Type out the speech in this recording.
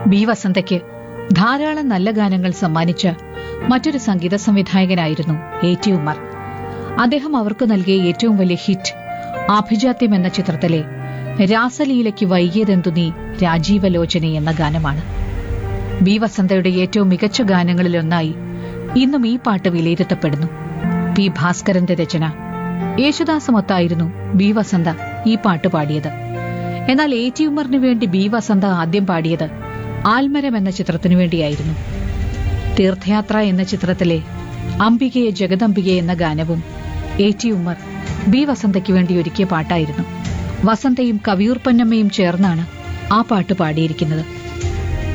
B വസന്തയ്ക്ക് ധാരാളം നല്ല ഗാനങ്ങൾ സമ്മാനിച്ച മറ്റൊരു സംഗീത സംവിധായകനായിരുന്നു എ ടി ഉമ്മർ അദ്ദേഹം അവർക്ക് നൽകിയ ഏറ്റവും വലിയ ഹിറ്റ് ആഭിജാത്യം എന്ന ചിത്രത്തിലെ രാസലീലയ്ക്ക് വൈകിയതെന്തു നീ രാജീവലോചനെ എന്ന ഗാനമാണ് ബി വസന്തയുടെ ഏറ്റവും മികച്ച ഗാനങ്ങളിലൊന്നായി ഇന്നും ഈ പാട്ട് വിലയിരുത്തപ്പെടുന്നു പി ഭാസ്കരന്റെ രചന യേശുദാസമൊത്തായിരുന്നു ബി വസന്ത ഈ പാട്ട് പാടിയത് എന്നാൽ എ ടി ഉമ്മറിന് വേണ്ടി ബി വസന്ത ആദ്യം പാടിയത് ആൽമരം എന്ന ചിത്രത്തിനു വേണ്ടിയായിരുന്നു തീർത്ഥയാത്ര എന്ന ചിത്രത്തിലെ അംബികയെ ജഗദംബികെ എന്ന ഗാനവും എ ടി ഉമ്മർ ബി വസന്തയ്ക്ക് വേണ്ടി ഒരുക്കിയ പാട്ടായിരുന്നു വസന്തയും കവിയൂർ പൊന്നമ്മയും ചേർന്നാണ് ആ പാട്ട് പാടിയിരിക്കുന്നത്